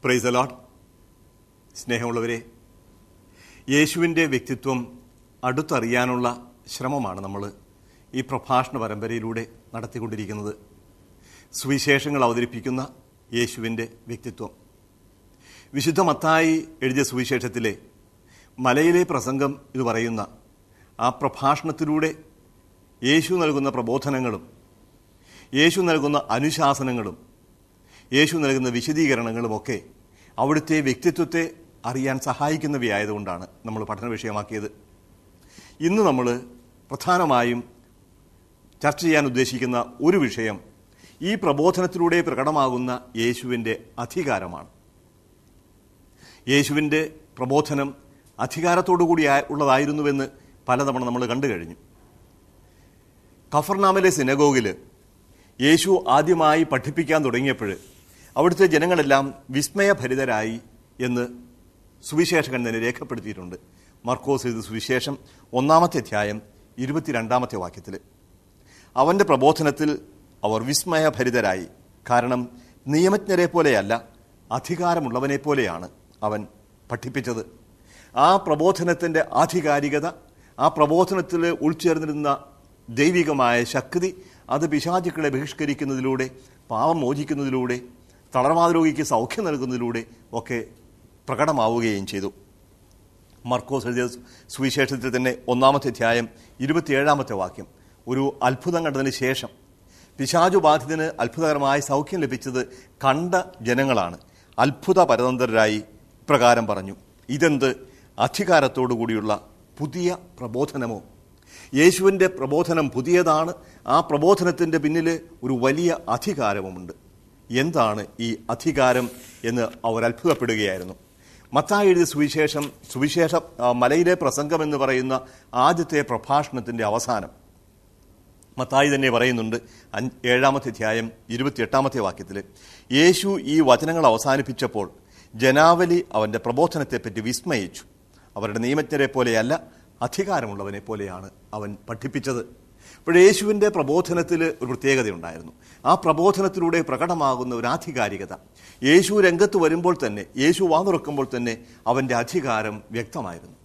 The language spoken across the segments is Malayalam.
പ്രൈസ് അലോട്ട് സ്നേഹമുള്ളവരെ യേശുവിൻ്റെ വ്യക്തിത്വം അടുത്തറിയാനുള്ള ശ്രമമാണ് നമ്മൾ ഈ പ്രഭാഷണ പരമ്പരയിലൂടെ നടത്തിക്കൊണ്ടിരിക്കുന്നത് സുവിശേഷങ്ങൾ അവതരിപ്പിക്കുന്ന യേശുവിൻ്റെ വ്യക്തിത്വം വിശുദ്ധ മത്തായി എഴുതിയ സുവിശേഷത്തിലെ മലയിലെ പ്രസംഗം എന്ന് പറയുന്ന ആ പ്രഭാഷണത്തിലൂടെ യേശു നൽകുന്ന പ്രബോധനങ്ങളും യേശു നൽകുന്ന അനുശാസനങ്ങളും യേശു നൽകുന്ന വിശദീകരണങ്ങളുമൊക്കെ അവിടുത്തെ വ്യക്തിത്വത്തെ അറിയാൻ സഹായിക്കുന്നവയായതുകൊണ്ടാണ് നമ്മൾ പഠന വിഷയമാക്കിയത് ഇന്ന് നമ്മൾ പ്രധാനമായും ചർച്ച ചെയ്യാൻ ഉദ്ദേശിക്കുന്ന ഒരു വിഷയം ഈ പ്രബോധനത്തിലൂടെ പ്രകടമാകുന്ന യേശുവിൻ്റെ അധികാരമാണ് യേശുവിൻ്റെ പ്രബോധനം അധികാരത്തോടുകൂടി ഉള്ളതായിരുന്നുവെന്ന് പലതവണ നമ്മൾ കണ്ടു കഴിഞ്ഞു കഫർനാമിലെ സിനഗോഗിൽ യേശു ആദ്യമായി പഠിപ്പിക്കാൻ തുടങ്ങിയപ്പോൾ അവിടുത്തെ ജനങ്ങളെല്ലാം വിസ്മയഭരിതരായി എന്ന് സുവിശേഷകൻ തന്നെ രേഖപ്പെടുത്തിയിട്ടുണ്ട് മർക്കോസ് ഇത് സുവിശേഷം ഒന്നാമത്തെ അധ്യായം ഇരുപത്തിരണ്ടാമത്തെ വാക്യത്തിൽ അവൻ്റെ പ്രബോധനത്തിൽ അവർ വിസ്മയഭരിതരായി കാരണം നിയമജ്ഞരെ പോലെയല്ല അധികാരമുള്ളവനെ പോലെയാണ് അവൻ പഠിപ്പിച്ചത് ആ പ്രബോധനത്തിൻ്റെ ആധികാരികത ആ പ്രബോധനത്തിൽ ഉൾച്ചേർന്നിരുന്ന ദൈവികമായ ശക്തി അത് പിശാചുക്കളെ ബഹിഷ്കരിക്കുന്നതിലൂടെ പാവം മോചിക്കുന്നതിലൂടെ തളർവാദ രോഗിക്ക് സൗഖ്യം നൽകുന്നതിലൂടെ ഒക്കെ പ്രകടമാവുകയും ചെയ്തു മർക്കോസ് എഴുതിയ സുവിശേഷത്തിൽ തന്നെ ഒന്നാമത്തെ അധ്യായം ഇരുപത്തിയേഴാമത്തെ വാക്യം ഒരു അത്ഭുതം കണ്ടതിന് ശേഷം പിശാചു ബാധിതന് അത്ഭുതകരമായ സൗഖ്യം ലഭിച്ചത് കണ്ട ജനങ്ങളാണ് അത്ഭുത പരതന്ത്രരായി ഇപ്രകാരം പറഞ്ഞു ഇതെന്ത് അധികാരത്തോടു കൂടിയുള്ള പുതിയ പ്രബോധനമോ യേശുവിൻ്റെ പ്രബോധനം പുതിയതാണ് ആ പ്രബോധനത്തിൻ്റെ പിന്നിൽ ഒരു വലിയ അധികാരവുമുണ്ട് എന്താണ് ഈ അധികാരം എന്ന് അവർ അത്ഭുതപ്പെടുകയായിരുന്നു മത്തായി എഴുതിയ സുവിശേഷം സുവിശേഷ മലയിലെ പ്രസംഗം എന്ന് പറയുന്ന ആദ്യത്തെ പ്രഭാഷണത്തിൻ്റെ അവസാനം മത്തായി തന്നെ പറയുന്നുണ്ട് ഏഴാമത്തെ അധ്യായം ഇരുപത്തിയെട്ടാമത്തെ വാക്യത്തിൽ യേശു ഈ വചനങ്ങൾ അവസാനിപ്പിച്ചപ്പോൾ ജനാവലി അവൻ്റെ പ്രബോധനത്തെപ്പറ്റി വിസ്മയിച്ചു അവരുടെ നിയമജ്ഞരെ പോലെയല്ല അധികാരമുള്ളവനെ പോലെയാണ് അവൻ പഠിപ്പിച്ചത് അപ്പോൾ യേശുവിൻ്റെ പ്രബോധനത്തിൽ ഒരു പ്രത്യേകതയുണ്ടായിരുന്നു ആ പ്രബോധനത്തിലൂടെ പ്രകടമാകുന്ന ഒരു ആധികാരികത യേശു രംഗത്ത് വരുമ്പോൾ തന്നെ യേശു വാതുറക്കുമ്പോൾ തന്നെ അവൻ്റെ അധികാരം വ്യക്തമായിരുന്നു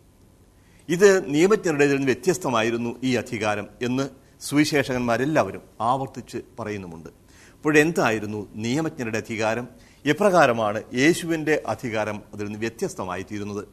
ഇത് നിയമജ്ഞരുടെ നിന്ന് വ്യത്യസ്തമായിരുന്നു ഈ അധികാരം എന്ന് സുവിശേഷകന്മാരെല്ലാവരും ആവർത്തിച്ച് പറയുന്നുമുണ്ട് അപ്പോഴെന്തായിരുന്നു നിയമജ്ഞരുടെ അധികാരം എപ്രകാരമാണ് യേശുവിൻ്റെ അധികാരം അതിൽ നിന്ന് വ്യത്യസ്തമായി തീരുന്നത്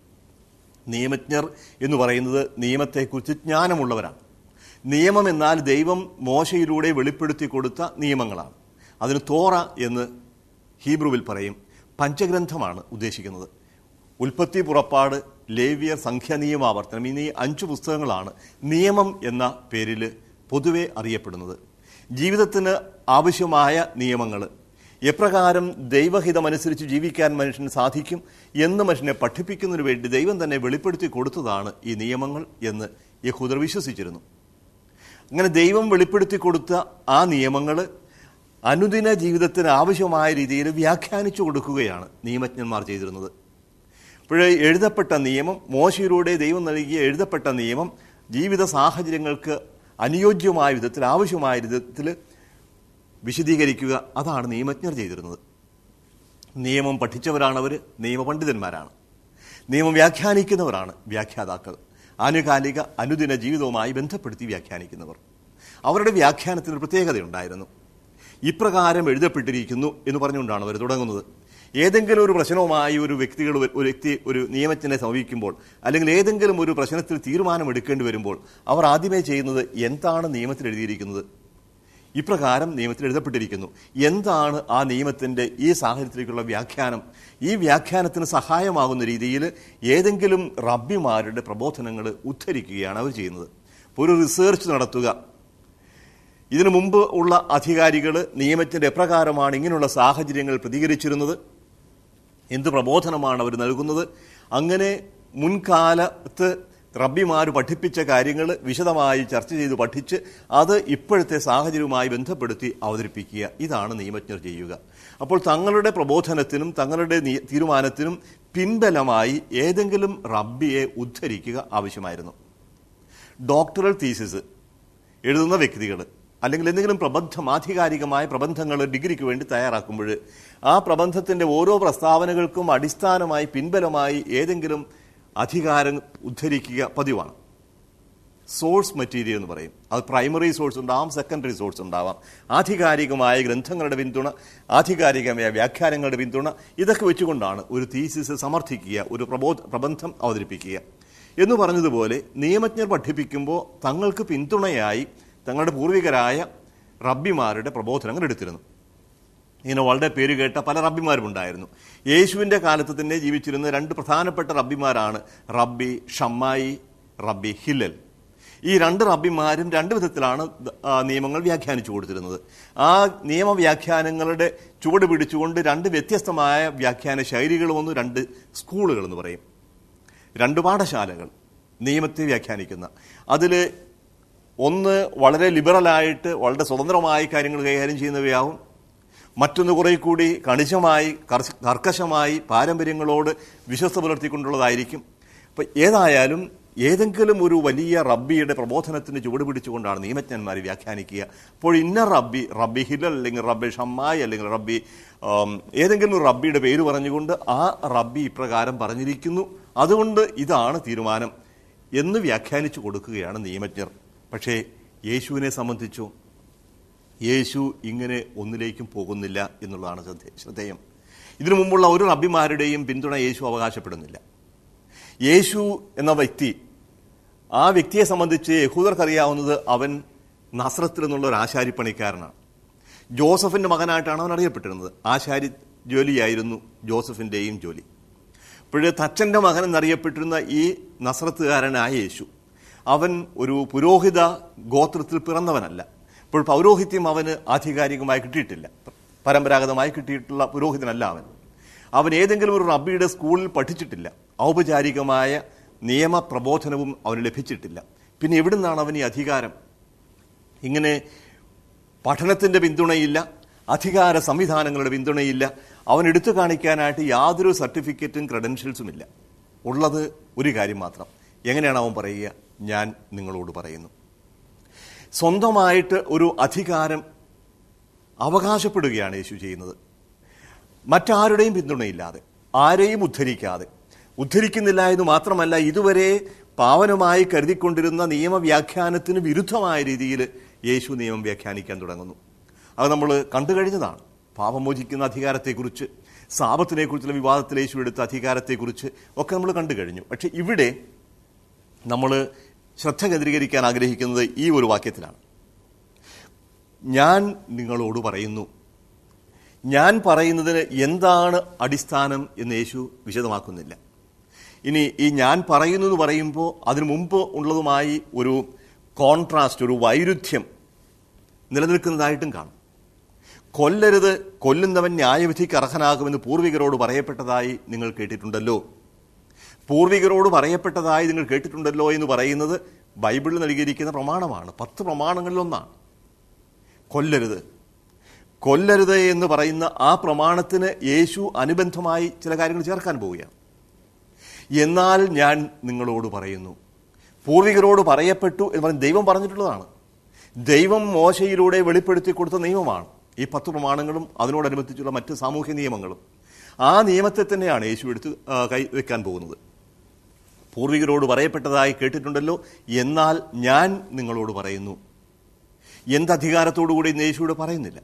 നിയമജ്ഞർ എന്ന് പറയുന്നത് നിയമത്തെക്കുറിച്ച് ജ്ഞാനമുള്ളവരാണ് നിയമം എന്നാൽ ദൈവം മോശയിലൂടെ വെളിപ്പെടുത്തി കൊടുത്ത നിയമങ്ങളാണ് അതിന് തോറ എന്ന് ഹീബ്രുവിൽ പറയും പഞ്ചഗ്രന്ഥമാണ് ഉദ്ദേശിക്കുന്നത് ഉൽപ്പത്തി പുറപ്പാട് ലേവ്യർ സംഖ്യ നിയമാവർത്തനം എന്നീ അഞ്ചു പുസ്തകങ്ങളാണ് നിയമം എന്ന പേരിൽ പൊതുവെ അറിയപ്പെടുന്നത് ജീവിതത്തിന് ആവശ്യമായ നിയമങ്ങൾ എപ്രകാരം ദൈവഹിതമനുസരിച്ച് ജീവിക്കാൻ മനുഷ്യന് സാധിക്കും എന്ന് മനുഷ്യനെ പഠിപ്പിക്കുന്നതിന് വേണ്ടി ദൈവം തന്നെ വെളിപ്പെടുത്തി കൊടുത്തതാണ് ഈ നിയമങ്ങൾ എന്ന് യഹൂദർ വിശ്വസിച്ചിരുന്നു അങ്ങനെ ദൈവം വെളിപ്പെടുത്തി കൊടുത്ത ആ നിയമങ്ങൾ അനുദിന ജീവിതത്തിന് ആവശ്യമായ രീതിയിൽ വ്യാഖ്യാനിച്ചു കൊടുക്കുകയാണ് നിയമജ്ഞന്മാർ ചെയ്തിരുന്നത് അപ്പോഴേ എഴുതപ്പെട്ട നിയമം മോശയിലൂടെ ദൈവം നൽകിയ എഴുതപ്പെട്ട നിയമം ജീവിത സാഹചര്യങ്ങൾക്ക് അനുയോജ്യമായ വിധത്തിൽ ആവശ്യമായ വിധത്തിൽ വിശദീകരിക്കുക അതാണ് നിയമജ്ഞർ ചെയ്തിരുന്നത് നിയമം പഠിച്ചവരാണവർ നിയമപണ്ഡിതന്മാരാണ് നിയമം വ്യാഖ്യാനിക്കുന്നവരാണ് വ്യാഖ്യാതാക്കൾ ആനുകാലിക അനുദിന ജീവിതവുമായി ബന്ധപ്പെടുത്തി വ്യാഖ്യാനിക്കുന്നവർ അവരുടെ വ്യാഖ്യാനത്തിന് പ്രത്യേകതയുണ്ടായിരുന്നു ഇപ്രകാരം എഴുതപ്പെട്ടിരിക്കുന്നു എന്ന് പറഞ്ഞുകൊണ്ടാണ് അവർ തുടങ്ങുന്നത് ഏതെങ്കിലും ഒരു പ്രശ്നവുമായി ഒരു വ്യക്തികൾ ഒരു വ്യക്തി ഒരു നിയമജ്ഞനെ സമീപിക്കുമ്പോൾ അല്ലെങ്കിൽ ഏതെങ്കിലും ഒരു പ്രശ്നത്തിൽ തീരുമാനം എടുക്കേണ്ടി വരുമ്പോൾ അവർ ആദ്യമേ ചെയ്യുന്നത് എന്താണ് നിയമത്തിൽ എഴുതിയിരിക്കുന്നത് ഇപ്രകാരം നിയമത്തിൽ എഴുതപ്പെട്ടിരിക്കുന്നു എന്താണ് ആ നിയമത്തിൻ്റെ ഈ സാഹചര്യത്തിലേക്കുള്ള വ്യാഖ്യാനം ഈ വ്യാഖ്യാനത്തിന് സഹായമാകുന്ന രീതിയിൽ ഏതെങ്കിലും റബ്ബിമാരുടെ പ്രബോധനങ്ങൾ ഉദ്ധരിക്കുകയാണ് അവർ ചെയ്യുന്നത് ഒരു റിസർച്ച് നടത്തുക ഇതിനു മുമ്പ് ഉള്ള അധികാരികൾ നിയമത്തിൻ്റെ എപ്രകാരമാണ് ഇങ്ങനെയുള്ള സാഹചര്യങ്ങൾ പ്രതികരിച്ചിരുന്നത് എന്ത് പ്രബോധനമാണ് അവർ നൽകുന്നത് അങ്ങനെ മുൻകാലത്ത് റബ്ബിമാർ പഠിപ്പിച്ച കാര്യങ്ങൾ വിശദമായി ചർച്ച ചെയ്ത് പഠിച്ച് അത് ഇപ്പോഴത്തെ സാഹചര്യവുമായി ബന്ധപ്പെടുത്തി അവതരിപ്പിക്കുക ഇതാണ് നിയമജ്ഞർ ചെയ്യുക അപ്പോൾ തങ്ങളുടെ പ്രബോധനത്തിനും തങ്ങളുടെ തീരുമാനത്തിനും പിൻബലമായി ഏതെങ്കിലും റബ്ബിയെ ഉദ്ധരിക്കുക ആവശ്യമായിരുന്നു ഡോക്ടറൽ തീസിസ് എഴുതുന്ന വ്യക്തികൾ അല്ലെങ്കിൽ എന്തെങ്കിലും പ്രബന്ധം ആധികാരികമായ പ്രബന്ധങ്ങൾ ഡിഗ്രിക്ക് വേണ്ടി തയ്യാറാക്കുമ്പോൾ ആ പ്രബന്ധത്തിന്റെ ഓരോ പ്രസ്താവനകൾക്കും അടിസ്ഥാനമായി പിൻബലമായി ഏതെങ്കിലും അധികാരം ഉദ്ധരിക്കുക പതിവാണ് സോഴ്സ് മെറ്റീരിയൽ എന്ന് പറയും അത് പ്രൈമറി സോഴ്സ് ഉണ്ടാവാം സെക്കൻഡറി സോഴ്സ് ഉണ്ടാവാം ആധികാരികമായ ഗ്രന്ഥങ്ങളുടെ പിന്തുണ ആധികാരികമായ വ്യാഖ്യാനങ്ങളുടെ പിന്തുണ ഇതൊക്കെ വെച്ചുകൊണ്ടാണ് ഒരു തീസിസ് സമർത്ഥിക്കുക ഒരു പ്രബോധ പ്രബന്ധം അവതരിപ്പിക്കുക എന്ന് പറഞ്ഞതുപോലെ നിയമജ്ഞർ പഠിപ്പിക്കുമ്പോൾ തങ്ങൾക്ക് പിന്തുണയായി തങ്ങളുടെ പൂർവികരായ റബ്ബിമാരുടെ പ്രബോധനങ്ങൾ എടുത്തിരുന്നു ഇങ്ങനെ വളരെ പേര് കേട്ട പല റബ്ബിമാരും ഉണ്ടായിരുന്നു യേശുവിന്റെ കാലത്ത് തന്നെ ജീവിച്ചിരുന്ന രണ്ട് പ്രധാനപ്പെട്ട റബ്ബിമാരാണ് റബ്ബി ഷമ്മായി റബ്ബി ഹില്ലൽ ഈ രണ്ട് റബ്ബിമാരും രണ്ട് വിധത്തിലാണ് ദ- ആ, നിയമങ്ങൾ വ്യാഖ്യാനിച്ചു കൊടുത്തിരുന്നത് ആ നിയമവ്യാഖ്യാനങ്ങളുടെ ചുവട് പിടിച്ചുകൊണ്ട് രണ്ട് വ്യത്യസ്തമായ വ്യാഖ്യാന ശൈലികൾ വന്നു രണ്ട് സ്കൂളുകൾ എന്ന് പറയും രണ്ട് പാഠശാലകൾ നിയമത്തെ വ്യാഖ്യാനിക്കുന്ന അതിൽ ഒന്ന് വളരെ ലിബറലായിട്ട് വളരെ സ്വതന്ത്രമായി കാര്യങ്ങൾ കൈകാര്യം ചെയ്യുന്നവയാവും മറ്റൊന്ന് കുറെ കൂടി കണിശമായി കർശ- കർക്കശമായി പാരമ്പര്യങ്ങളോട് വിശ്വസ്ത പുലർത്തിക്കൊണ്ടുള്ളതായിരിക്കും അപ്പം ഏതായാലും ഏതെങ്കിലും ഒരു വലിയ റബ്ബിയുടെ പ്രബോധനത്തിന് ചുവട് പിടിച്ചുകൊണ്ടാണ് നിയമജ്ഞന്മാർ വ്യാഖ്യാനിക്കുക അപ്പോൾ ഇന്ന റബ്ബി റബ്ബി ഹിലൽ അല്ലെങ്കിൽ റബ്ബി ഷമ്മായി അല്ലെങ്കിൽ റബ്ബി ആം, ഏതെങ്കിലും ഒരു റബ്ബിയുടെ പേര് പറഞ്ഞുകൊണ്ട് ആ റബ്ബി ഇപ്രകാരം പറഞ്ഞിരിക്കുന്നു അതുകൊണ്ട് ഇതാണ് തീരുമാനം എന്ന് വ്യാഖ്യാനിച്ചു കൊടുക്കുകയാണ് നിയമജ്ഞർ പക്ഷേ യേശുവിനെ സംബന്ധിച്ചോ യേശു ഇങ്ങനെ ഒന്നിലേക്കും പോകുന്നില്ല എന്നുള്ളതാണ് ശ്രദ്ധേ- ശ്രദ്ധേയം ഇതിനു മുമ്പുള്ള ഒരു റബ്ബിമാരുടെയും പിന്തുണ യേശു അവകാശപ്പെടുന്നില്ല യേശു എന്ന വ്യക്തി ആ വ്യക്തിയെ സംബന്ധിച്ച് യഹൂദർക്കറിയാവുന്നത് അവൻ നസ്രത്തിൽ നിന്നുള്ള ഒരു ആശാരിപ്പണിക്കാരനാണ് ജോസഫിന്റെ മകനായിട്ടാണ് അവൻ അറിയപ്പെട്ടിരുന്നത് ആശാരി ജോലിയായിരുന്നു ജോസഫിന്റെയും ജോലി ഇപ്പോഴ് തച്ചന്റെ മകൻ എന്നറിയപ്പെട്ടിരുന്ന ഈ നസ്രത്തുകാരനായ യേശു അവൻ ഒരു പുരോഹിത ഗോത്രത്തിൽ പിറന്നവനല്ല ഇപ്പോൾ പൗരോഹിത്യം അവന് ആധികാരികമായി കിട്ടിയിട്ടില്ല പരമ്പരാഗതമായി കിട്ടിയിട്ടുള്ള പുരോഹിതനല്ല അവൻ അവൻ ഏതെങ്കിലും ഒരു റബ്ബിയുടെ സ്കൂളിൽ പഠിച്ചിട്ടില്ല ഔപചാരികമായ നിയമപ്രബോധനവും അവന് ലഭിച്ചിട്ടില്ല പിന്നെ എവിടുന്നാണ് അവൻ ഈ അധികാരം ഇങ്ങനെ പഠനത്തിന്റെ പിന്തുണയില്ല അധികാര സംവിധാനങ്ങളുടെ പിന്തുണയില്ല അവൻ എടുത്തു കാണിക്കാനായിട്ട് യാതൊരു സർട്ടിഫിക്കറ്റും ക്രെഡൻഷ്യൽസും ഇല്ല ഉള്ളത് ഒരു കാര്യം മാത്രം എങ്ങനെയാണ് അവൻ പറയുക ഞാൻ നിങ്ങളോട് പറയുന്നു സ്വന്തമായിട്ട് ഒരു അധികാരം അവകാശപ്പെടുകയാണ് യേശു ചെയ്യുന്നത് മറ്റാരുടെയും പിന്തുണയില്ലാതെ ആരെയും ഉദ്ധരിക്കാതെ ഉദ്ധരിക്കുന്നില്ല എന്ന് മാത്രമല്ല ഇതുവരെ പാവനമായി കരുതിക്കൊണ്ടിരുന്ന നിയമവ്യാഖ്യാനത്തിന് വിരുദ്ധമായ രീതിയിൽ യേശു നിയമം വ്യാഖ്യാനിക്കാൻ തുടങ്ങുന്നു അത് നമ്മൾ കണ്ടു കഴിഞ്ഞതാണ് പാപം മോചിക്കുന്ന അധികാരത്തെക്കുറിച്ച് സാപത്തിനെക്കുറിച്ചുള്ള വിവാദത്തിൽ യേശു എടുത്ത അധികാരത്തെക്കുറിച്ച് ഒക്കെ നമ്മൾ കണ്ടു കഴിഞ്ഞു പക്ഷെ ഇവിടെ നമ്മൾ ശ്രദ്ധ കേന്ദ്രീകരിക്കാൻ ആഗ്രഹിക്കുന്നത് ഈ ഒരു വാക്യത്തിലാണ് ഞാൻ നിങ്ങളോട് പറയുന്നു ഞാൻ പറയുന്നതിന് എന്താണ് അടിസ്ഥാനം എന്ന് യേശു വിശദമാക്കുന്നില്ല ഇനി ഈ ഞാൻ പറയുന്നു എന്ന് പറയുമ്പോൾ അതിനു മുമ്പ് ഉള്ളതുമായി ഒരു കോൺട്രാസ്റ്റ് ഒരു വൈരുദ്ധ്യം നിലനിൽക്കുന്നതായിട്ടും കാണും കൊല്ലരുത് കൊല്ലുന്നവൻ ന്യായവിധിക്ക് അർഹനാകുമെന്ന് പൂർവികരോട് പറയപ്പെട്ടതായി നിങ്ങൾ കേട്ടിട്ടുണ്ടല്ലോ പൂർവികരോട് പറയപ്പെട്ടതായി നിങ്ങൾ കേട്ടിട്ടുണ്ടല്ലോ എന്ന് പറയുന്നത് ബൈബിളിൽ നൽകിയിരിക്കുന്ന പ്രമാണമാണ് പത്ത് പ്രമാണങ്ങളിലൊന്നാണ് കൊല്ലരുത് കൊല്ലരുത് എന്ന് പറയുന്ന ആ പ്രമാണത്തിന് യേശു അനുബന്ധമായി ചില കാര്യങ്ങൾ ചേർക്കാൻ പോവുകയാണ് എന്നാൽ ഞാൻ നിങ്ങളോട് പറയുന്നു പൂർവികരോട് പറയപ്പെട്ടു എന്ന് പറയുന്നത് ദൈവം പറഞ്ഞിട്ടുള്ളതാണ് ദൈവം മോശയിലൂടെ വെളിപ്പെടുത്തി കൊടുത്ത നിയമമാണ് ഈ പത്ത് പ്രമാണങ്ങളും അതിനോടനുബന്ധിച്ചുള്ള മറ്റ് സാമൂഹ്യ നിയമങ്ങളും ആ നിയമത്തെ തന്നെയാണ് യേശു എടുത്ത് ആ, കൈ വെക്കാൻ പോകുന്നത് പൂർവികരോട് പറയപ്പെട്ടതായി കേട്ടിട്ടുണ്ടല്ലോ എന്നാൽ ഞാൻ നിങ്ങളോട് പറയുന്നു എന്തധികാരത്തോടുകൂടി ഇന്ന് യേശുവിടെ പറയുന്നില്ല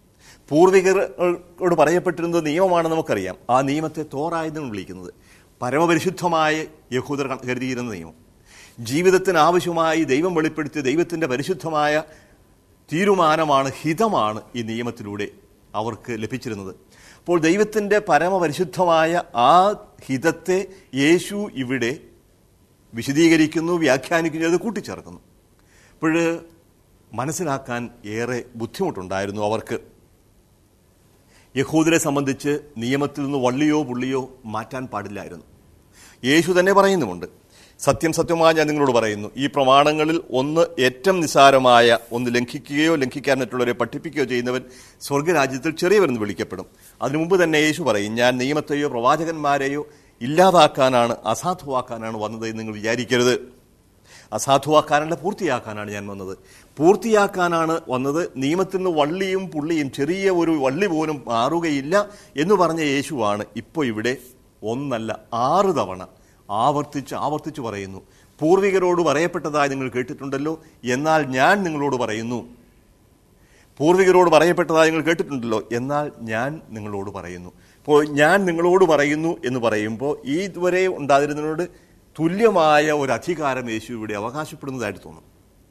പൂർവികരോട് പറയപ്പെട്ടിരുന്നത് നിയമമാണ് നമുക്കറിയാം ആ നിയമത്തെ തോറായെന്നാണ് വിളിക്കുന്നത് പരമപരിശുദ്ധമായ യഹൂദർ കരുതിയിരുന്ന നിയമം ജീവിതത്തിന് ആവശ്യമായി ദൈവം വെളിപ്പെടുത്തിയ ദൈവത്തിന്റെ പരിശുദ്ധമായ തീരുമാനമാണ് ഹിതമാണ് ഈ നിയമത്തിലൂടെ അവർക്ക് ലഭിച്ചിരുന്നത് അപ്പോൾ ദൈവത്തിന്റെ പരമപരിശുദ്ധമായ ആ ഹിതത്തെ യേശു ഇവിടെ വിശദീകരിക്കുന്നു വ്യാഖ്യാനിക്കുന്നു അത് കൂട്ടിച്ചേർക്കുന്നു അപ്പോൾ മനസ്സിലാക്കാൻ ഏറെ ബുദ്ധിമുട്ടുണ്ടായിരുന്നു അവർക്ക് യഹൂദരെ സംബന്ധിച്ച് നിയമത്തിൽ നിന്ന് വള്ളിയോ പുള്ളിയോ മാറ്റാൻ പാടില്ലായിരുന്നു യേശു തന്നെ പറയുന്നുമുണ്ട് സത്യം സത്യമായി ഞാൻ നിങ്ങളോട് പറയുന്നു ഈ പ്രമാണങ്ങളിൽ ഒന്ന് ഏറ്റവും നിസാരമായ ഒന്ന് ലംഘിക്കുകയോ ലംഘിക്കാൻ മറ്റുള്ളവരെ പഠിപ്പിക്കുകയോ ചെയ്യുന്നവൻ സ്വർഗരാജ്യത്തിൽ ചെറിയവരെന്ന് വിളിക്കപ്പെടും അതിനു മുമ്പ് തന്നെ യേശു പറയും ഞാൻ നിയമത്തെയോ പ്രവാചകന്മാരെയോ ഇല്ലാതാക്കാനാണ് അസാധുവാക്കാനാണ് വന്നത് എന്ന് നിങ്ങൾ വിചാരിക്കരുത് അസാധുവാക്കാനല്ല പൂർത്തിയാക്കാനാണ് ഞാൻ വന്നത് പൂർത്തിയാക്കാനാണ് വന്നത് നിയമത്തിൽ നിന്ന് വള്ളിയും പുള്ളിയും ചെറിയ ഒരു വള്ളി പോലും മാറുകയില്ല എന്ന് പറഞ്ഞ യേശുവാണ് ഇപ്പോൾ ഇവിടെ ഒന്നല്ല ആറ് തവണ ആവർത്തിച്ച് ആവർത്തിച്ച് പറയുന്നു പൂർവികരോട് പറയപ്പെട്ടതായി നിങ്ങൾ കേട്ടിട്ടുണ്ടല്ലോ എന്നാൽ ഞാൻ നിങ്ങളോട് പറയുന്നു പൂർവികരോട് പറയപ്പെട്ടതായി നിങ്ങൾ കേട്ടിട്ടുണ്ടല്ലോ എന്നാൽ ഞാൻ നിങ്ങളോട് പറയുന്നു അപ്പോൾ ഞാൻ നിങ്ങളോട് പറയുന്നു എന്ന് പറയുമ്പോൾ ഈ ഇതുവരെ ഉണ്ടായിരുന്നതിനോട് തുല്യമായ ഒരു അധികാരം യേശു ഇവിടെ അവകാശപ്പെടുന്നതായിട്ട് തോന്നും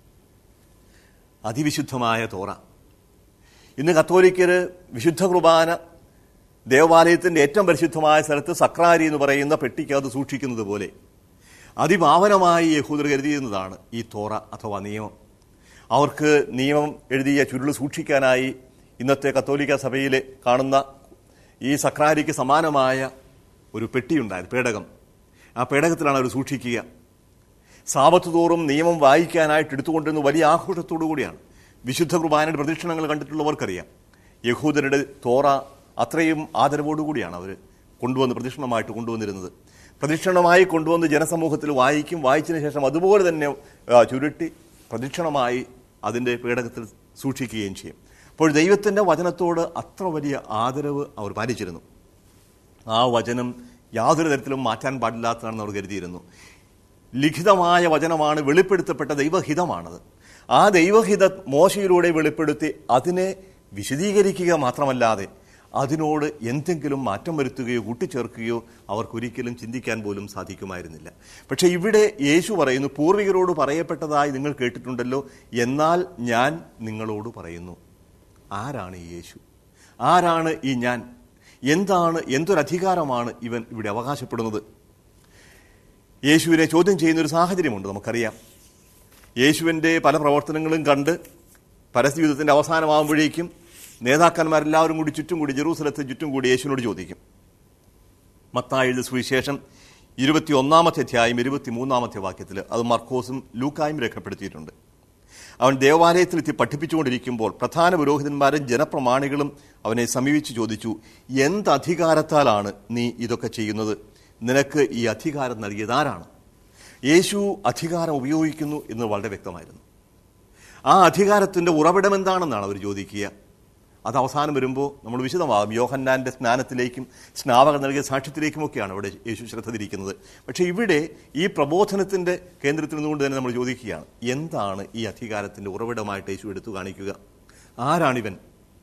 അതിവിശുദ്ധമായ തോറ ഇന്ന് കത്തോലിക്കര് വിശുദ്ധ കുർബാന ദേവാലയത്തിന്റെ ഏറ്റവും പരിശുദ്ധമായ സ്ഥലത്ത് സക്രാരി എന്ന് പറയുന്ന പെട്ടിക്കകത്ത് സൂക്ഷിക്കുന്നത് പോലെ അതിപാവനമായി യഹൂദർ കരുതിയിരുന്നതാണ് ഈ തോറ അഥവാ നിയമം അവർക്ക് നിയമം എഴുതിയ ചുരുൾ സൂക്ഷിക്കാനായി ഇന്നത്തെ കത്തോലിക്ക സഭയിൽ കാണുന്ന ഈ സക്രാരിക്ക് സമാനമായ ഒരു പെട്ടിയുണ്ടായത് പേടകം ആ പേടകത്തിലാണ് അവർ സൂക്ഷിക്കുക സാപത്ത് തോറും നിയമം വായിക്കാനായിട്ട് എടുത്തുകൊണ്ടിരുന്ന വലിയ ആഘോഷത്തോടു കൂടിയാണ് വിശുദ്ധ കുർബാനയുടെ പ്രദക്ഷിണങ്ങൾ കണ്ടിട്ടുള്ളവർക്കറിയാം യഹൂദരുടെ തോറ അത്രയും ആദരവോടുകൂടിയാണ് അവർ കൊണ്ടുവന്ന് പ്രദക്ഷിണമായിട്ട് കൊണ്ടുവന്നിരുന്നത് പ്രദക്ഷിണമായി കൊണ്ടുവന്ന് ജനസമൂഹത്തിൽ വായിക്കും വായിച്ചതിന് ശേഷം അതുപോലെ തന്നെ ആ, ചുരുട്ടി പ്രദക്ഷിണമായി അതിൻ്റെ പേടകത്തിൽ സൂക്ഷിക്കുകയും ചെയ്യും അപ്പോൾ ദൈവത്തിൻ്റെ വചനത്തോട് അത്ര വലിയ ആദരവ് അവർ പാലിച്ചിരുന്നു ആ വചനം യാതൊരു തരത്തിലും മാറ്റാൻ പാടില്ലാത്തതാണെന്ന് അവർ കരുതിയിരുന്നു ലിഖിതമായ വചനമാണ് വെളിപ്പെടുത്തപ്പെട്ട ദൈവഹിതമാണത് ആ ദൈവഹിത മോശയിലൂടെ വെളിപ്പെടുത്തി അതിനെ വിശദീകരിക്കുക മാത്രമല്ലാതെ അതിനോട് എന്തെങ്കിലും മാറ്റം വരുത്തുകയോ കൂട്ടിച്ചേർക്കുകയോ അവർക്കൊരിക്കലും ചിന്തിക്കാൻ പോലും സാധിക്കുമായിരുന്നില്ല പക്ഷേ ഇവിടെ യേശു പറയുന്നു പൂർവികരോട് പറയപ്പെട്ടതായി നിങ്ങൾ കേട്ടിട്ടുണ്ടല്ലോ എന്നാൽ ഞാൻ നിങ്ങളോട് പറയുന്നു ആരാണ് ഈ യേശു ആരാണ് ഈ ഞാൻ എന്താണ് എന്തൊരധികാരമാണ് ഇവൻ ഇവിടെ അവകാശപ്പെടുന്നത് യേശുവിനെ ചോദ്യം ചെയ്യുന്ന ഒരു സാഹചര്യമുണ്ട് നമുക്കറിയാം യേശുവിൻ്റെ പല പ്രവർത്തനങ്ങളും കണ്ട് പരസ്യയുദ്ധത്തിൻ്റെ അവസാനമാകുമ്പോഴേക്കും നേതാക്കന്മാരെല്ലാവരും കൂടി ചുറ്റും കൂടി ജെറൂസലത്ത് ചുറ്റും കൂടി യേശുവിനോട് ചോദിക്കും മത്തായി എഴുതിയ സുവിശേഷം ഇരുപത്തി ഒന്നാമത്തെ അധ്യായം ഇരുപത്തി മൂന്നാമത്തെ വാക്യത്തിൽ അത് മർക്കോസും ലൂക്കായും രേഖപ്പെടുത്തിയിട്ടുണ്ട് അവൻ ദേവാലയത്തിലെത്തി പഠിപ്പിച്ചുകൊണ്ടിരിക്കുമ്പോൾ പ്രധാന പുരോഹിതന്മാരും ജനപ്രമാണികളും അവനെ സമീപിച്ച് ചോദിച്ചു എന്ത് അധികാരത്താലാണ് നീ ഇതൊക്കെ ചെയ്യുന്നത് നിനക്ക് ഈ അധികാരം നൽകിയതാരാണ് യേശു അധികാരം ഉപയോഗിക്കുന്നു എന്ന് വളരെ വ്യക്തമായിരുന്നു ആ അധികാരത്തിന്റെ ഉറവിടം എന്താണെന്നാണ് അവർ ചോദിക്കുക അത് അവസാനം വരുമ്പോൾ നമ്മൾ വിശദമാകും യോഹന്നാന്റെ സ്നാനത്തിലേക്കും സ്നാവകർ നൽകിയ സാക്ഷ്യത്തിലേക്കുമൊക്കെയാണ് ഇവിടെ യേശു ശ്രദ്ധ തിരിക്കുന്നത് പക്ഷേ ഇവിടെ ഈ പ്രബോധനത്തിന്റെ കേന്ദ്രത്തിൽ നിന്നുകൊണ്ട് തന്നെ നമ്മൾ ചോദിക്കുകയാണ് എന്താണ് ഈ അധികാരത്തിന്റെ ഉറവിടമായിട്ട് യേശു എടുത്തു കാണിക്കുക ആരാണിവൻ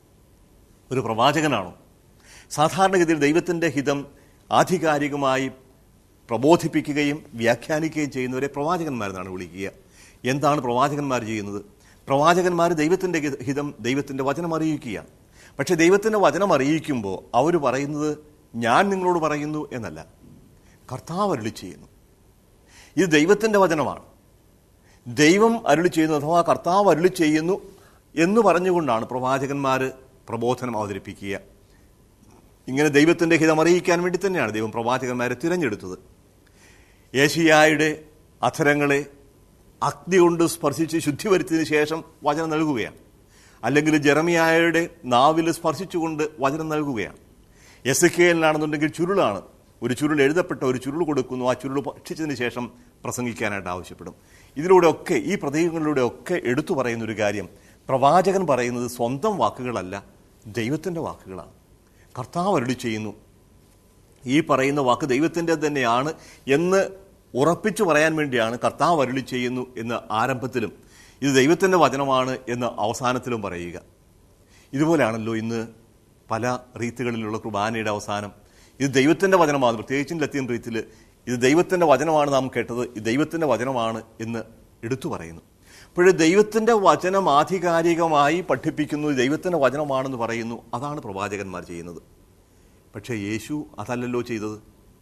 ഒരു പ്രവാചകനാണോ സാധാരണഗതിയിൽ ദൈവത്തിന്റെ ഹിതം ആധികാരികമായി പ്രബോധിപ്പിക്കുകയും വ്യാഖ്യാനിക്കുകയും ചെയ്യുന്നവരെ പ്രവാചകന്മാരെന്നാണ് വിളിക്കുക എന്താണ് പ്രവാചകന്മാർ ചെയ്യുന്നത് പ്രവാചകന്മാർ ദൈവത്തിന്റെ ഹിത- ഹിതം ദൈവത്തിന്റെ വചനം അറിയിക്കുകയാണ് പക്ഷെ ദൈവത്തിന്റെ വചനം അറിയിക്കുമ്പോൾ അവർ പറയുന്നത് ഞാൻ നിങ്ങളോട് പറയുന്നു എന്നല്ല കർത്താവ് അരുളി ചെയ്യുന്നു ഇത് ദൈവത്തിന്റെ വചനമാണ് ദൈവം അരുളി ചെയ്യുന്നു അഥവാ കർത്താവ് അരുളി ചെയ്യുന്നു എന്ന് പറഞ്ഞുകൊണ്ടാണ് പ്രവാചകന്മാർ പ്രബോധനം അവതരിപ്പിക്കുക ഇങ്ങനെ ദൈവത്തിന്റെ ഹിതം അറിയിക്കാൻ വേണ്ടി തന്നെയാണ് ദൈവം പ്രവാചകന്മാരെ തിരഞ്ഞെടുത്തത് ഏഷ്യായുടെ അധരങ്ങളെ അഗ്നി കൊണ്ട് സ്പർശിച്ച് ശുദ്ധി വരുത്തിയതിനു ശേഷം വചനം നൽകുകയാണ് അല്ലെങ്കിൽ ജെറമിയായുടെ നാവിൽ സ്പർശിച്ചുകൊണ്ട് വചനം നൽകുകയാണ് എസ് കെയിലാണെന്നുണ്ടെങ്കിൽ ചുരുളാണ് ഒരു ചുരുൾ എഴുതപ്പെട്ട ഒരു ചുരുൾ കൊടുക്കുന്നു ആ ചുരുൾ ഭക്ഷിച്ചതിന് ശേഷം പ്രസംഗിക്കാനായിട്ട് ആവശ്യപ്പെടും ഇതിലൂടെ ഒക്കെ ഈ പ്രതീകങ്ങളിലൂടെ ഒക്കെ എടുത്തു പറയുന്ന ഒരു കാര്യം പ്രവാചകൻ പറയുന്നത് സ്വന്തം വാക്കുകളല്ല ദൈവത്തിൻ്റെ വാക്കുകളാണ് കർത്താവ് അരുളി ചെയ്യുന്നു ഈ പറയുന്ന വാക്ക് ദൈവത്തിൻ്റെ തന്നെയാണ് എന്ന് ഉറപ്പിച്ചു പറയാൻ വേണ്ടിയാണ് കർത്താവ് അരുളി ചെയ്യുന്നു എന്ന് ആരംഭത്തിലും ഇത് ദൈവത്തിൻ്റെ വചനമാണ് എന്ന് അവസാനത്തിലും പറയുക ഇതുപോലെയാണല്ലോ ഇന്ന് പല റീത്തുകളിലുള്ള കുർബാനയുടെ അവസാനം ഇത് ദൈവത്തിൻ്റെ വചനമാണ് പ്രത്യേകിച്ചും ലത്തീൻ റീത്തിൽ ഇത് ദൈവത്തിൻ്റെ വചനമാണ് നാം കേട്ടത് ഇത് ദൈവത്തിൻ്റെ വചനമാണ് എന്ന് എടുത്തു പറയുന്നു അപ്പോൾ ദൈവത്തിൻ്റെ വചനം ആധികാരികമായി പഠിപ്പിക്കുന്നു ഇത് ദൈവത്തിൻ്റെ വചനമാണെന്ന് പറയുന്നു അതാണ് പ്രവാചകന്മാർ ചെയ്യുന്നത് പക്ഷേ യേശു അതല്ലല്ലോ ചെയ്തത്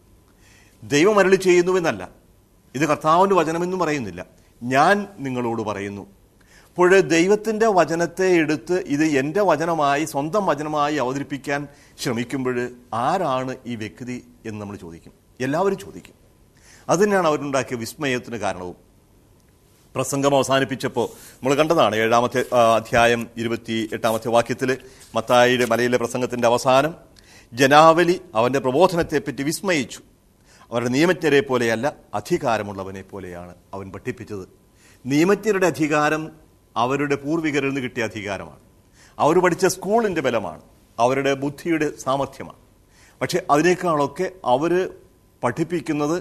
ദൈവം അരളി ചെയ്യുന്നുവെന്നല്ല ഇത് കർത്താവിൻ്റെ വചനമെന്നും പറയുന്നില്ല ഞാൻ നിങ്ങളോട് പറയുന്നു അപ്പോൾ ദൈവത്തിൻ്റെ വചനത്തെ എടുത്ത് ഇത് എൻ്റെ വചനമായി സ്വന്തം വചനമായി അവതരിപ്പിക്കാൻ ശ്രമിക്കുമ്പോൾ ആരാണ് ഈ വ്യക്തി എന്ന് നമ്മൾ ചോദിക്കും എല്ലാവരും ചോദിക്കും അതുതന്നെയാണ് അവരുണ്ടാക്കിയ വിസ്മയത്തിന് കാരണവും പ്രസംഗം അവസാനിപ്പിച്ചപ്പോൾ നമ്മൾ കണ്ടതാണ് ഏഴാമത്തെ ആ, അധ്യായം ഇരുപത്തി എട്ടാമത്തെ വാക്യത്തിൽ മത്തായിയുടെ മലയിലെ പ്രസംഗത്തിന്റെ അവസാനം ജനാവലി അവന്റെ പ്രബോധനത്തെപ്പറ്റി വിസ്മയിച്ചു അവരുടെ നിയമജ്ഞരെ പോലെയല്ല അധികാരമുള്ളവനെ പോലെയാണ് അവൻ പഠിപ്പിച്ചത് നിയമജ്ഞരുടെ അധികാരം അവരുടെ പൂർവികരിൽ നിന്ന് കിട്ടിയ അധികാരമാണ് അവർ പഠിച്ച സ്കൂളിൻ്റെ ബലമാണ് അവരുടെ ബുദ്ധിയുടെ സാമർഥ്യമാണ് പക്ഷെ അതിനേക്കാളൊക്കെ അവർ പഠിപ്പിക്കുന്നത്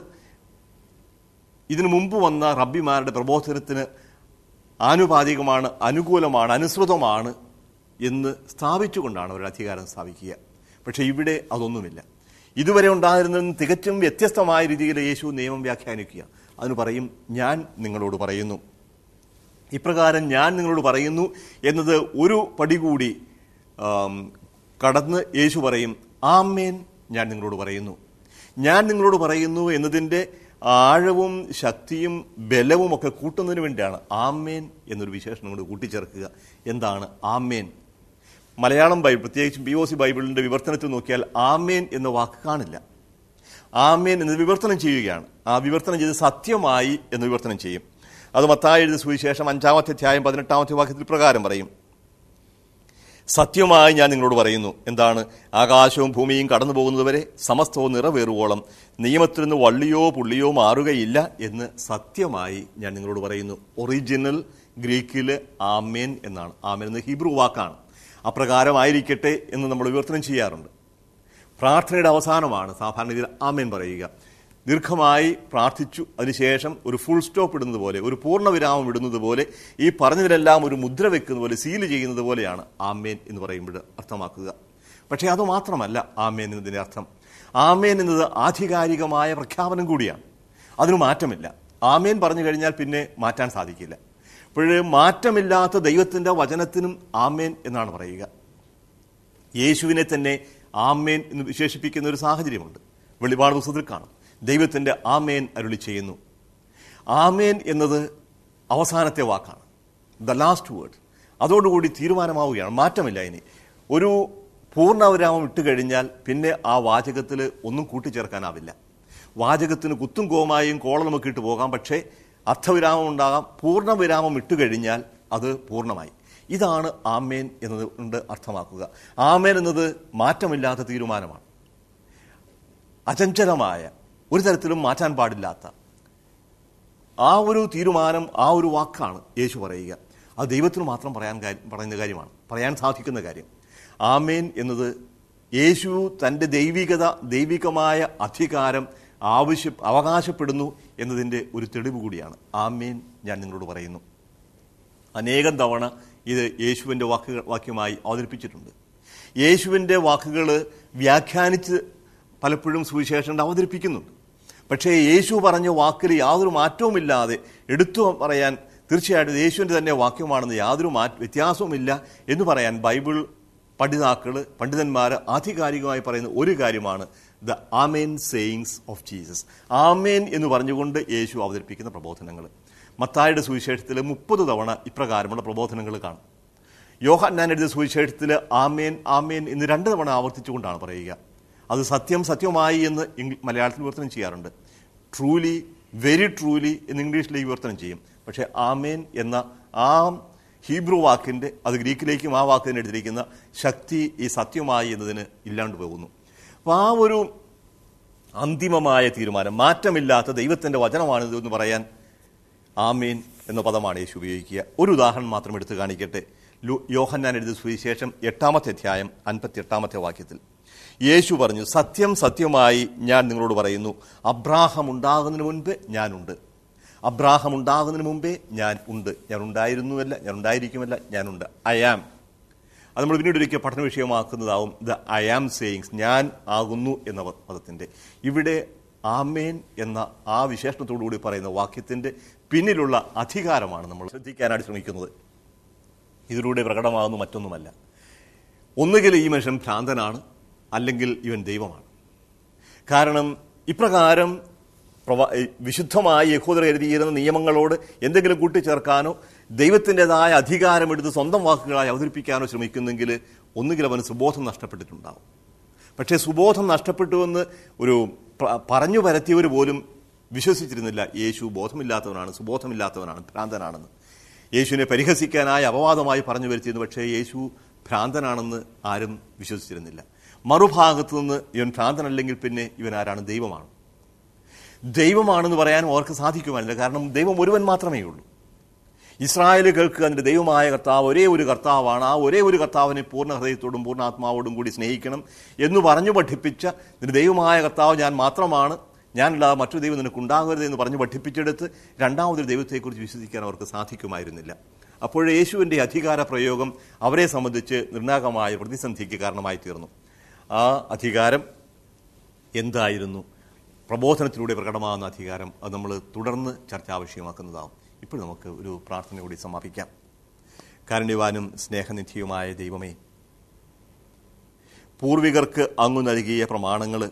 ഇതിനു മുമ്പ് വന്ന റബ്ബിമാരുടെ പ്രബോധനത്തിന് ആനുപാതികമാണ് അനുകൂലമാണ് അനുസൃതമാണ് എന്ന് സ്ഥാപിച്ചുകൊണ്ടാണ് അവരുടെ അധികാരം സ്ഥാപിക്കുക പക്ഷേ ഇവിടെ അതൊന്നുമില്ല ഇതുവരെ ഉണ്ടായിരുന്നതിന് തികച്ചും വ്യത്യസ്തമായ രീതിയിൽ യേശു നിയമം വ്യാഖ്യാനിക്കുക അതിന് പറയും ഞാൻ നിങ്ങളോട് പറയുന്നു ഇപ്രകാരം ഞാൻ നിങ്ങളോട് പറയുന്നു എന്നത് ഒരു പടി കൂടി ആം, കടന്ന് യേശു പറയും ആമേൻ ഞാൻ നിങ്ങളോട് പറയുന്നു ഞാൻ നിങ്ങളോട് പറയുന്നു എന്നതിൻ്റെ ആഴവും ശക്തിയും ബലവും ഒക്കെ കൂട്ടുന്നതിന് വേണ്ടിയാണ് ആമേൻ എന്നൊരു വിശേഷണം കൊണ്ട് കൂട്ടിച്ചേർക്കുക എന്താണ് ആമേൻ മലയാളം ബൈബിൾ പ്രത്യേകിച്ചും പി ഒ സി ബൈബിളിൻ്റെ വിവർത്തനത്തിൽ നോക്കിയാൽ ആമേൻ എന്ന വാക്ക് കാണില്ല ആമേൻ എന്ന് വിവർത്തനം ചെയ്യുകയാണ് ആ വിവർത്തനം ചെയ്ത് സത്യമായി എന്ന് വിവർത്തനം ചെയ്യും അത് മത്തായി എഴുതിയ സുവിശേഷം അഞ്ചാമത്തെ അധ്യായം പതിനെട്ടാമത്തെ വാക്യത്തിൽ പ്രകാരം പറയും സത്യമായി ഞാൻ നിങ്ങളോട് പറയുന്നു എന്താണ് ആകാശവും ഭൂമിയും കടന്നു പോകുന്നതുവരെ സമസ്തവും നിറവേറുവോളം നിയമത്തിൽ നിന്ന് വള്ളിയോ പുള്ളിയോ മാറുകയില്ല എന്ന് സത്യമായി ഞാൻ നിങ്ങളോട് പറയുന്നു ഒറിജിനൽ ഗ്രീക്കിൽ ആമേൻ എന്നാണ് ആമേൻ എന്ന ഹീബ്രു വാക്കാണ് അപ്രകാരമായിരിക്കട്ടെ എന്ന് നമ്മൾ വിവർത്തനം ചെയ്യാറുണ്ട് പ്രാർത്ഥനയുടെ അവസാനമാണ് സാധാരണ രീതിയിൽ ആമേൻ പറയുക ദീർഘമായി പ്രാർത്ഥിച്ചു അതിനുശേഷം ഒരു ഫുൾ സ്റ്റോപ്പ് ഇടുന്നത് പോലെ ഒരു പൂർണ്ണവിരാമം ഇടുന്നത് പോലെ ഈ പറഞ്ഞതിലെല്ലാം ഒരു മുദ്ര വെക്കുന്നത് പോലെ സീൽ ചെയ്യുന്നത് പോലെയാണ് ആമേൻ എന്ന് പറയുമ്പോൾ അർത്ഥമാക്കുക പക്ഷേ അത് മാത്രമല്ല ആമേൻ എന്നതിൻ്റെ അർത്ഥം ആമേൻ എന്നത് ആധികാരികമായ പ്രഖ്യാപനം കൂടിയാണ് അതിന് മാറ്റമില്ല ആമേൻ പറഞ്ഞു കഴിഞ്ഞാൽ പിന്നെ മാറ്റാൻ സാധിക്കില്ല അപ്പോഴേ മാറ്റമില്ലാത്ത ദൈവത്തിൻ്റെ വചനത്തിനും ആമേൻ എന്നാണ് പറയുക യേശുവിനെ തന്നെ ആമേൻ എന്ന് വിശേഷിപ്പിക്കുന്ന ഒരു സാഹചര്യമുണ്ട് വെളിപാട് പുസ്തകത്തിൽ കാണും ദൈവത്തിൻ്റെ ആമേൻ അരുളി ചെയ്യുന്നു ആമേൻ എന്നത് അവസാനത്തെ വാക്കാണ് ദ ലാസ്റ്റ് വേർഡ് അതോടുകൂടി തീരുമാനമാവുകയാണ് മാറ്റമില്ല ഇനി ഒരു പൂർണ്ണവിരാമം ഇട്ട് കഴിഞ്ഞാൽ പിന്നെ ആ വാചകത്തിൽ ഒന്നും കൂട്ടിച്ചേർക്കാനാവില്ല വാചകത്തിന് കുത്തും കോമായും കോളനുമൊക്കെ ഇട്ട് പോകാം പക്ഷേ അർത്ഥവിരാമം ഉണ്ടാകാം പൂർണ്ണവിരാമം ഇട്ട് കഴിഞ്ഞാൽ അത് പൂർണ്ണമായി ഇതാണ് ആമേൻ എന്നത് കൊണ്ട് അർത്ഥമാക്കുക ആമേൻ എന്നത് മാറ്റമില്ലാത്ത തീരുമാനമാണ് അചഞ്ചലമായ ഒരു തരത്തിലും മാറ്റാൻ പാടില്ലാത്ത ആ ഒരു തീരുമാനം ആ ഒരു വാക്കാണ് യേശു പറയുക അത് ദൈവത്തിന് മാത്രം പറയാൻ കാര്യം പറയുന്ന കാര്യമാണ് പറയാൻ സാധിക്കുന്ന കാര്യം ആമേൻ എന്നത് യേശു തൻ്റെ ദൈവികത ദൈവികമായ അധികാരം ആവശ്യ അവകാശപ്പെടുന്നു എന്നതിൻ്റെ ഒരു തെളിവ് കൂടിയാണ് ആമേൻ ഞാൻ നിങ്ങളോട് പറയുന്നു അനേകം തവണ ഇത് യേശുവിൻ്റെ വാക്കുകൾ വാക്യമായി അവതരിപ്പിച്ചിട്ടുണ്ട് യേശുവിൻ്റെ വാക്കുകൾ വ്യാഖ്യാനിച്ച് പലപ്പോഴും സുവിശേഷങ്ങൾ അവതരിപ്പിക്കുന്നുണ്ട് പക്ഷേ യേശു പറഞ്ഞ വാക്കിൽ യാതൊരു മാറ്റവുമില്ലാതെ എടുത്തു പറയാൻ തീർച്ചയായിട്ടും യേശുവിൻ്റെ തന്നെ വാക്യമാണെന്ന് യാതൊരു മാറ്റ വ്യത്യാസവുമില്ല എന്ന് പറയാൻ ബൈബിൾ പഠിതാക്കൾ പണ്ഡിതന്മാർ ആധികാരികമായി പറയുന്ന ഒരു കാര്യമാണ് the amen sayings of Jesus amen എന്ന് പറഞ്ഞുകൊണ്ട് യേശു അവതരിപ്പിക്കുന്ന പ്രബോധനങ്ങൾ മത്തായുടെ സുവിശേഷത്തിൽ മുപ്പത് തവണ ഇപ്രകാരമുള്ള പ്രബോധനങ്ങൾ കാണും യോഹന്നാൻ എഴുതിയ സുവിശേഷത്തിൽ ആമേൻ ആമേൻ എന്ന് രണ്ട് തവണ ആവർത്തിച്ചുകൊണ്ടാണ് പറയുക അത് സത്യം സത്യമായി എന്ന് ഇംഗ്ലീ മലയാളത്തിൽ വിവർത്തനം ചെയ്യാറുണ്ട് ട്രൂലി വെരി ട്രൂലി എന്ന് ഇംഗ്ലീഷിൽ വിവർത്തനം ചെയ്യും പക്ഷേ ആമേൻ എന്ന ആ ഹീബ്രു വാക്കിൻ്റെ അത് ഗ്രീക്കിലേക്കും ആ വാക്കിന് എടുത്തിരിക്കുന്ന ശക്തി ഈ സത്യമായി എന്നതിന് ഇല്ലാണ്ട് പോകുന്നു അപ്പോൾ ആ ഒരു അന്തിമമായ തീരുമാനം മാറ്റമില്ലാത്ത ദൈവത്തിൻ്റെ വചനമാണിത് എന്ന് പറയാൻ ആമീൻ എന്ന പദമാണ് യേശു ഉപയോഗിക്കുക ഒരു ഉദാഹരണം മാത്രം എടുത്ത് കാണിക്കട്ടെ ലു- യോഹന്നാൻ എഴുതിയ സുവിശേഷം എട്ടാമത്തെ അധ്യായം അൻപത്തി എട്ടാമത്തെ വാക്യത്തിൽ യേശു പറഞ്ഞു സത്യം സത്യമായി ഞാൻ നിങ്ങളോട് പറയുന്നു അബ്രാഹം ഉണ്ടാകുന്നതിന് മുൻപ് ഞാനുണ്ട് അബ്രാഹം ഉണ്ടാകുന്നതിന് മുമ്പേ ഞാൻ ഉണ്ട് ഞാൻ ഉണ്ടായിരുന്നുവല്ല ഞാൻ ഉണ്ടായിരിക്കുമല്ല ഞാനുണ്ട് ഐ ആം അത് നമ്മൾ പിന്നീട് ഒരിക്കൽ പഠന വിഷയമാക്കുന്നതാവും ദ ഐ ആം സേയിങ്സ് ഞാൻ ആകുന്നു എന്ന പ- പദത്തിൻ്റെ ഇവിടെ ആമേൻ എന്ന ആ വിശേഷണത്തോടു കൂടി പറയുന്ന വാക്യത്തിൻ്റെ പിന്നിലുള്ള അധികാരമാണ് നമ്മൾ ശ്രദ്ധിക്കാനായിട്ട് ശ്രമിക്കുന്നത് ഇതിലൂടെ പ്രകടമാകുന്നു മറ്റൊന്നുമല്ല ഒന്നുകിൽ ഈ മനുഷ്യൻ ഭ്രാന്തനാണ് അല്ലെങ്കിൽ ഇവൻ ദൈവമാണ് കാരണം ഇപ്രകാരം പ്രവ വിശുദ്ധമായി യഹൂദർ എഴുതിയിരുന്ന നിയമങ്ങളോട് എന്തെങ്കിലും കൂട്ടിച്ചേർക്കാനോ ദൈവത്തിൻ്റെതായ അധികാരമെടുത്ത് സ്വന്തം വാക്കുകളായി അവതരിപ്പിക്കാനോ ശ്രമിക്കുന്നെങ്കിൽ ഒന്നുകിൽ അവന് സുബോധം നഷ്ടപ്പെട്ടിട്ടുണ്ടാവും പക്ഷേ സുബോധം നഷ്ടപ്പെട്ടുവെന്ന് ഒരു പ- പറഞ്ഞു പരത്തിയവർ പോലും വിശ്വസിച്ചിരുന്നില്ല യേശു ബോധമില്ലാത്തവനാണ് സുബോധമില്ലാത്തവനാണ് ഭ്രാന്തനാണെന്ന് യേശുവിനെ പരിഹസിക്കാനായി അപവാദമായി പറഞ്ഞു വരുത്തിയിരുന്നു പക്ഷേ യേശു ഭ്രാന്തനാണെന്ന് ആരും വിശ്വസിച്ചിരുന്നില്ല മറുഭാഗത്തു നിന്ന് ഇവൻ ഭ്രാന്തനല്ലെങ്കിൽ പിന്നെ ഇവൻ ആരാണ് ദൈവമാണ് ദൈവമാണെന്ന് പറയാൻ അവർക്ക് സാധിക്കുമായിരുന്നില്ല കാരണം ദൈവം ഒരുവൻ മാത്രമേ ഉള്ളൂ ഇസ്രായേൽ കേൾക്കുക അതിൻ്റെ ദൈവമായ കർത്താവ് ഒരേ ഒരു കർത്താവാണ് ആ ഒരേ ഒരു കർത്താവിനെ പൂർണ്ണ ഹൃദയത്തോടും പൂർണ്ണ ആത്മാവോടും കൂടി സ്നേഹിക്കണം എന്ന് പറഞ്ഞു പഠിപ്പിച്ച നിന്റെ ദൈവമായ കർത്താവ് ഞാൻ മാത്രമാണ് ഞാനല്ലാതെ മറ്റൊരു ദൈവം നിനക്ക് ഉണ്ടാകരുത് എന്ന് പറഞ്ഞു പഠിപ്പിച്ചെടുത്ത് രണ്ടാമതൊരു ദൈവത്തെക്കുറിച്ച് വിശ്വസിക്കാൻ അവർക്ക് സാധിക്കുമായിരുന്നില്ല അപ്പോൾ യേശുവിൻ്റെ അധികാര പ്രയോഗം അവരെ സംബന്ധിച്ച് നിർണായകമായ പ്രതിസന്ധിക്ക് കാരണമായി തീർന്നു ആ അധികാരം എന്തായിരുന്നു പ്രബോധനത്തിലൂടെ പ്രകടമാകുന്ന അധികാരം അത് നമ്മൾ തുടർന്ന് ചർച്ചാ വിഷയമാക്കുന്നതാവും ഇപ്പോൾ നമുക്ക് ഒരു പ്രാർത്ഥന കൂടി സമാപിക്കാം കാരുണ്യവാനും സ്നേഹനിധിയുമായ ദൈവമേ പൂർവികർക്ക് അങ്ങു നൽകിയ പ്രമാണങ്ങൾ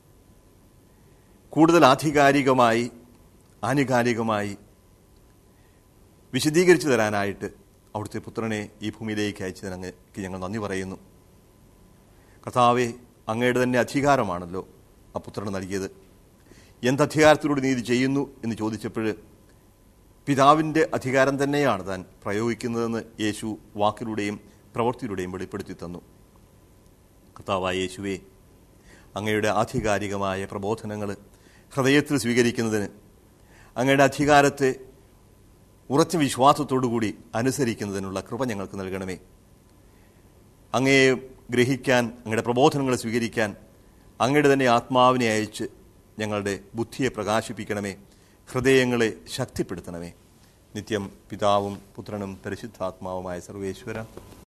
കൂടുതൽ ആധികാരികമായി ആനുകാലികമായി വിശദീകരിച്ചു തരാനായിട്ട് അവിടുത്തെ പുത്രനെ ഈ ഭൂമിയിലേക്ക് അയച്ചതിനങ്ങക്ക് ഞങ്ങൾ നന്ദി പറയുന്നു കർത്താവെ അങ്ങയുടെ തന്നെ അധികാരമാണല്ലോ ആ പുത്രന് നൽകിയത് എന്ത് അധികാരത്തിലൂടെ നീ ഇത് ചെയ്യുന്നു എന്ന് ചോദിച്ചപ്പോൾ പിതാവിൻ്റെ അധികാരം തന്നെയാണ് താൻ പ്രയോഗിക്കുന്നതെന്ന് യേശു വാക്കിലൂടെയും പ്രവൃത്തിയിലൂടെയും വെളിപ്പെടുത്തി തന്നു കർത്താവായ യേശുവെ അങ്ങയുടെ ആധികാരികമായ പ്രബോധനങ്ങൾ ഹൃദയത്തിൽ സ്വീകരിക്കുന്നതിന് അങ്ങയുടെ അധികാരത്തെ ഉറച്ച വിശ്വാസത്തോടുകൂടി അനുസരിക്കുന്നതിനുള്ള കൃപ ഞങ്ങൾക്ക് നൽകണമേ അങ്ങയെ ഗ്രഹിക്കാൻ അങ്ങയുടെ പ്രബോധനങ്ങൾ സ്വീകരിക്കാൻ അങ്ങയുടെ തന്നെ ആത്മാവിനെ അയച്ച് ഞങ്ങളുടെ ബുദ്ധിയെ പ്രകാശിപ്പിക്കണമേ ഹൃദയങ്ങളെ ശക്തിപ്പെടുത്തണമേ നിത്യം പിതാവും പുത്രനും പരിശുദ്ധാത്മാവുമായ സർവേശ്വര